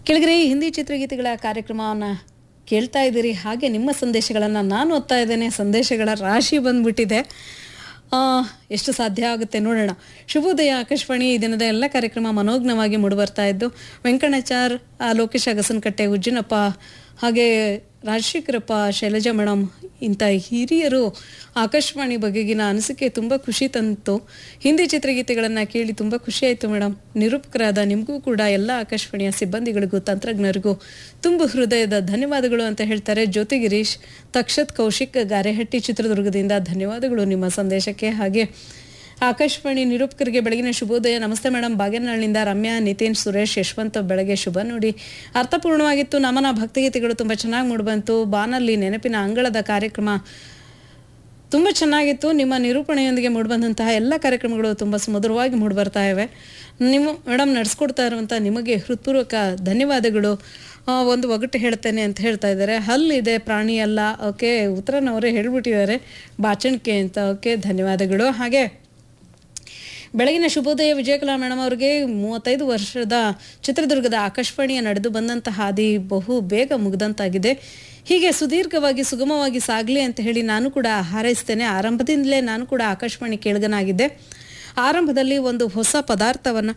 ಕೆಳಗರೆ ಹಿಂದಿ ಚಿತ್ರಗೀತೆಗಳ ಕಾರ್ಯಕ್ರಮವನ್ನು ಕೇಳ್ತಾ ಇದ್ದೀರಿ ಹಾಗೆ ನಿಮ್ಮ ಸಂದೇಶಗಳನ್ನು ನಾನು ಓದ್ತಾ ಇದ್ದೇನೆ ಸಂದೇಶಗಳ ರಾಶಿ ಬಂದ್ಬಿಟ್ಟಿದೆ ಆ, ಎಷ್ಟು ಸಾಧ್ಯ ಆಗುತ್ತೆ ನೋಡೋಣ ಶುಭೋದಯ ಆಕಾಶವಾಣಿ ಈ ದಿನದ ಎಲ್ಲ ಕಾರ್ಯಕ್ರಮ ಮನೋಜ್ಞವಾಗಿ ಮೂಡಿಬರ್ತಾ ಇದ್ದು ವೆಂಕಣ್ಣಾಚಾರ್ ಆ, ಲೋಕೇಶ್ ಅಗಸನಕಟ್ಟೆ ಉಜ್ಜಿನಪ್ಪ ಹಾಗೆ ರಾಜಶೇಖರಪ್ಪ ಶೈಲಜಾ ಮೇಡಮ್ ಇಂಥ ಹಿರಿಯರು ಆಕಾಶವಾಣಿ ಬಗೆಗಿನ ಅನಿಸಿಕೆ ತುಂಬ ಖುಷಿ ತಂತು ಹಿಂದಿ ಚಿತ್ರಗೀತೆಗಳನ್ನು ಕೇಳಿ ತುಂಬ ಖುಷಿ ಆಯಿತು ಮೇಡಮ್ ನಿರೂಪಕರಾದ ನಿಮಗೂ ಕೂಡ ಎಲ್ಲ ಆಕಾಶವಾಣಿಯ ಸಿಬ್ಬಂದಿಗಳಿಗೂ ತಂತ್ರಜ್ಞರಿಗೂ ತುಂಬ ಹೃದಯದ ಧನ್ಯವಾದಗಳು ಅಂತ ಹೇಳ್ತಾರೆ ಜ್ಯೋತಿ ಗಿರೀಶ್ ತಕ್ಷತ್ ಕೌಶಿಕ್ ಗಾರೆಹಟ್ಟಿ ಚಿತ್ರದುರ್ಗದಿಂದ ಧನ್ಯವಾದಗಳು ನಿಮ್ಮ ಸಂದೇಶಕ್ಕೆ ಹಾಗೆ ಆಕಾಶವಾಣಿ ನಿರೂಪಕರಿಗೆ ಬೆಳಗಿನ ಶುಭೋದಯ ನಮಸ್ತೆ ಮೇಡಮ್ ಬಾಗೇನಾಳಿನಿಂದ ರಮ್ಯಾ ನಿತಿನ್ ಸುರೇಶ್ ಯಶವಂತ್ ಬೆಳಗ್ಗೆ ಶುಭ ನೋಡಿ ಅರ್ಥಪೂರ್ಣವಾಗಿತ್ತು ನಮನ ಭಕ್ತಿಗೀತೆಗಳು ತುಂಬ ಚೆನ್ನಾಗಿ ಮೂಡಿಬಂತು ಬಾನಲ್ಲಿ ನೆನಪಿನ ಅಂಗಳದ ಕಾರ್ಯಕ್ರಮ ತುಂಬ ಚೆನ್ನಾಗಿತ್ತು ನಿಮ್ಮ ನಿರೂಪಣೆಯೊಂದಿಗೆ ಮೂಡಿಬಂದಂತಹ ಎಲ್ಲ ಕಾರ್ಯಕ್ರಮಗಳು ತುಂಬ ಸುಮಧುರವಾಗಿ ಮೂಡಿಬರ್ತಾ ಇವೆ ನಿಮ್ಮ ಮೇಡಮ್ ನಡೆಸ್ಕೊಡ್ತಾ ಇರುವಂಥ ನಿಮಗೆ ಹೃತ್ಪೂರ್ವಕ ಧನ್ಯವಾದಗಳು ಆ, ಒಂದು ಒಗಟು ಹೇಳ್ತೇನೆ ಅಂತ ಹೇಳ್ತಾ ಇದ್ದಾರೆ ಹಲ್ಲಿದೆ ಪ್ರಾಣಿ ಅಲ್ಲ ಓಕೆ ಉತ್ತರನವರೇ ಹೇಳ್ಬಿಟ್ಟಿದ್ದಾರೆ ಬಾಚಣಿಕೆ ಅಂತ ಓಕೆ ಧನ್ಯವಾದಗಳು ಹಾಗೆ ಬೆಳಗಿನ ಶುಭೋದಯ ವಿಜಯಕಲಾ ಮೇಡಮ್ ಅವರಿಗೆ ಮೂವತ್ತೈದು ವರ್ಷದ ಚಿತ್ರದುರ್ಗದ ಆಕಾಶವಾಣಿಯ ನಡೆದು ಬಂದಂತಹ ಹಾದಿ ಬಹು ಬೇಗ ಮುಗ್ದಂತಾಗಿದೆ ಹೀಗೆ ಸುದೀರ್ಘವಾಗಿ ಸುಗಮವಾಗಿ ಸಾಗಲಿ ಅಂತ ಹೇಳಿ ನಾನು ಕೂಡ ಹಾರೈಸ್ತೇನೆ ಆರಂಭದಿಂದಲೇ ನಾನು ಕೂಡ ಆಕಾಶವಾಣಿ ಕೇಳ್ಗನಾಗಿದ್ದೆ ಆರಂಭದಲ್ಲಿ ಒಂದು ಹೊಸ ಪದಾರ್ಥವನ್ನು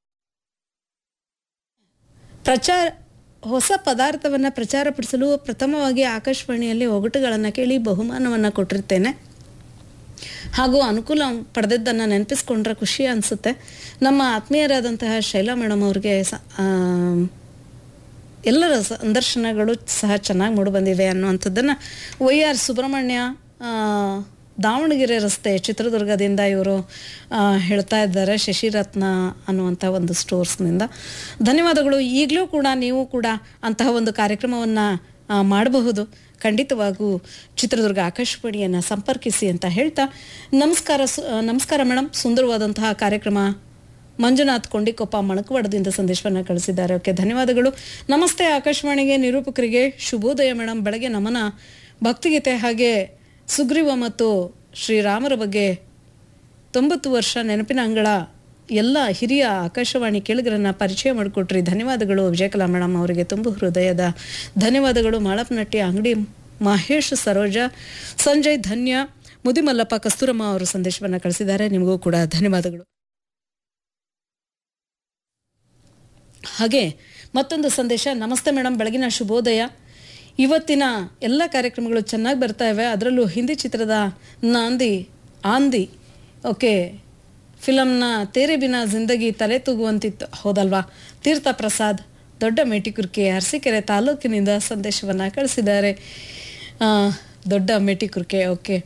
ಪ್ರಚಾರ ಹೊಸ ಪದಾರ್ಥವನ್ನು ಪ್ರಚಾರಪಡಿಸಲು ಪ್ರಥಮವಾಗಿ ಆಕಾಶವಾಣಿಯಲ್ಲಿ ಒಗಟುಗಳನ್ನು ಕೇಳಿ ಬಹುಮಾನವನ್ನು ಕೊಟ್ಟಿರ್ತೇನೆ ಹಾಗೂ ಅನುಕೂಲ ಪಡೆದಿದ್ದನ್ನು ನೆನಪಿಸ್ಕೊಂಡ್ರೆ ಖುಷಿ ಅನಿಸುತ್ತೆ ನಮ್ಮ ಆತ್ಮೀಯರಾದಂತಹ ಶೈಲಾ ಮೇಡಮ್ ಅವ್ರಿಗೆ ಸ- ಆ, ಎಲ್ಲರ ಸಂದರ್ಶನಗಳು ಸಹ ಚೆನ್ನಾಗಿ ಮೂಡಿಬಂದಿವೆ ಅನ್ನುವಂಥದ್ದನ್ನು ವೈ ಆರ್ ಸುಬ್ರಹ್ಮಣ್ಯ ಆ, ದಾವಣಗೆರೆ ರಸ್ತೆ ಚಿತ್ರದುರ್ಗದಿಂದ ಇವರು ಆ, ಹೇಳ್ತಾ ಇದ್ದಾರೆ ಶಶಿರತ್ನ ಅನ್ನುವಂಥ ಒಂದು ಸ್ಟೋರ್ಸ್ನಿಂದ ಧನ್ಯವಾದಗಳು ಈಗಲೂ ಕೂಡ ನೀವು ಕೂಡ ಅಂತಹ ಒಂದು ಕಾರ್ಯಕ್ರಮವನ್ನು ಮಾಡಬಹುದು ಖಂಡಿತವಾಗೂ ಚಿತ್ರದುರ್ಗ ಆಕಾಶವಾಣಿಯನ್ನು ಸಂಪರ್ಕಿಸಿ ಅಂತ ಹೇಳ್ತಾ ನಮಸ್ಕಾರ ಸು- ಆ, ನಮಸ್ಕಾರ ಮೇಡಮ್ ಸುಂದರವಾದಂತಹ ಕಾರ್ಯಕ್ರಮ ಮಂಜುನಾಥ್ ಕೊಂಡಿಕೊಪ್ಪ ಮಣಕವಾಡದಿಂದ ಸಂದೇಶವನ್ನು ಕಳಿಸಿದ್ದಾರೆ ಓಕೆ ಧನ್ಯವಾದಗಳು ನಮಸ್ತೆ ಆಕಾಶವಾಣಿಗೆ ನಿರೂಪಕರಿಗೆ ಶುಭೋದಯ ಮೇಡಮ್ ಬೆಳಗ್ಗೆ ನಮನ ಭಕ್ತಿಗೀತೆ ಹಾಗೆ ಸುಗ್ರೀವ ಮತ್ತು ಶ್ರೀರಾಮರ ಬಗ್ಗೆ ತೊಂಬತ್ತು ವರ್ಷ ನೆನಪಿನ ಅಂಗಳ ಎಲ್ಲ ಹಿರಿಯ ಆಕಾಶವಾಣಿ ಕೇಳುಗರನ್ನ ಪರಿಚಯ ಮಾಡಿಕೊಟ್ರಿ ಧನ್ಯವಾದಗಳು ವಿಜಯಕಲಾ ಮೇಡಮ್ ಅವರಿಗೆ ತುಂಬ ಹೃದಯದ ಧನ್ಯವಾದಗಳು ಮಾಳಪ್ನಟ್ಟಿ ಅಂಗಡಿ ಮಹೇಶ್ ಸರೋಜ ಸಂಜಯ್ ಧನ್ಯ ಮುದಿಮಲ್ಲಪ್ಪ ಕಸ್ತೂರಮ್ಮ ಅವರು ಸಂದೇಶವನ್ನು ಕಳಿಸಿದ್ದಾರೆ ನಿಮಗೂ ಕೂಡ ಧನ್ಯವಾದಗಳು ಹಾಗೆ ಮತ್ತೊಂದು ಸಂದೇಶ ನಮಸ್ತೆ ಮೇಡಮ್ ಬೆಳಗಿನ ಶುಭೋದಯ ಇವತ್ತಿನ ಎಲ್ಲ ಕಾರ್ಯಕ್ರಮಗಳು ಚೆನ್ನಾಗಿ ಬರ್ತಾ ಇವೆ ಅದರಲ್ಲೂ ಹಿಂದಿ ಚಿತ್ರದ ನಾಂದಿ ಆಂದಿ ಓಕೆ ಫಿಲಮ್ನ ತೇರೆ ಬಿನ ಜಿಂದಗಿ ತಲೆ ತೂಗುವಂತಿತ್ತು ಹೌದಲ್ವಾ ತೀರ್ಥ ಪ್ರಸಾದ್ ದೊಡ್ಡ ಮೇಟಿಕುರ್ಕೆ ಅರಸೀಕೆರೆ ತಾಲೂಕಿನಿಂದ ಸಂದೇಶವನ್ನು ಕಳಿಸಿದ್ದಾರೆ ಆ, ದೊಡ್ಡ ಮೇಟಿಕುರ್ಕೆ ಓಕೆ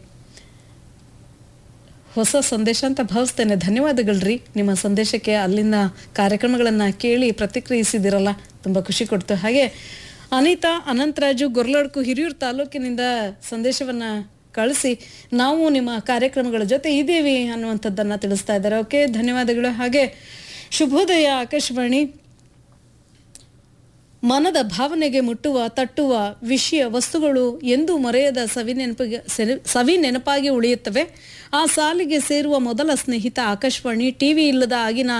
ಹೊಸ ಸಂದೇಶ ಅಂತ ಭಾವಿಸ್ತೇನೆ ಧನ್ಯವಾದಗಳ್ರಿ ನಿಮ್ಮ ಸಂದೇಶಕ್ಕೆ ಅಲ್ಲಿನ ಕಾರ್ಯಕ್ರಮಗಳನ್ನು ಕೇಳಿ ಪ್ರತಿಕ್ರಿಯಿಸಿದಿರಲ್ಲ ತುಂಬ ಖುಷಿ ಕೊಡ್ತು ಹಾಗೆ ಅನಿತಾ ಅನಂತರಾಜು ಗೊರ್ಲಡ್ಕು ಹಿರಿಯೂರು ತಾಲೂಕಿನಿಂದ ಸಂದೇಶವನ್ನು ಕಳಿಸಿ ನಾವು ನಿಮ್ಮ ಕಾರ್ಯಕ್ರಮಗಳ ಜೊತೆ ಇದ್ದೀವಿ ಅನ್ನುವಂಥದ್ದನ್ನು ತಿಳಿಸ್ತಾ ಇದ್ದಾರೆ ಓಕೆ ಧನ್ಯವಾದಗಳು ಹಾಗೆ ಶುಭೋದಯ ಆಕಾಶವಾಣಿ ಮನದ ಭಾವನೆಗೆ ಮುಟ್ಟುವ ತಟ್ಟುವ ವಿಷಯ ವಸ್ತುಗಳು ಎಂದೂ ಮರೆಯದ ಸವಿ ನೆನಪಿಗೆ ಸೆರೆ- ಸವಿ ನೆನಪಾಗಿ ಉಳಿಯುತ್ತವೆ ಆ ಸಾಲಿಗೆ ಸೇರುವ ಮೊದಲ ಸ್ನೇಹಿತ ಆಕಾಶವಾಣಿ ಟಿವಿ ಇಲ್ಲದ ಆಗಿನ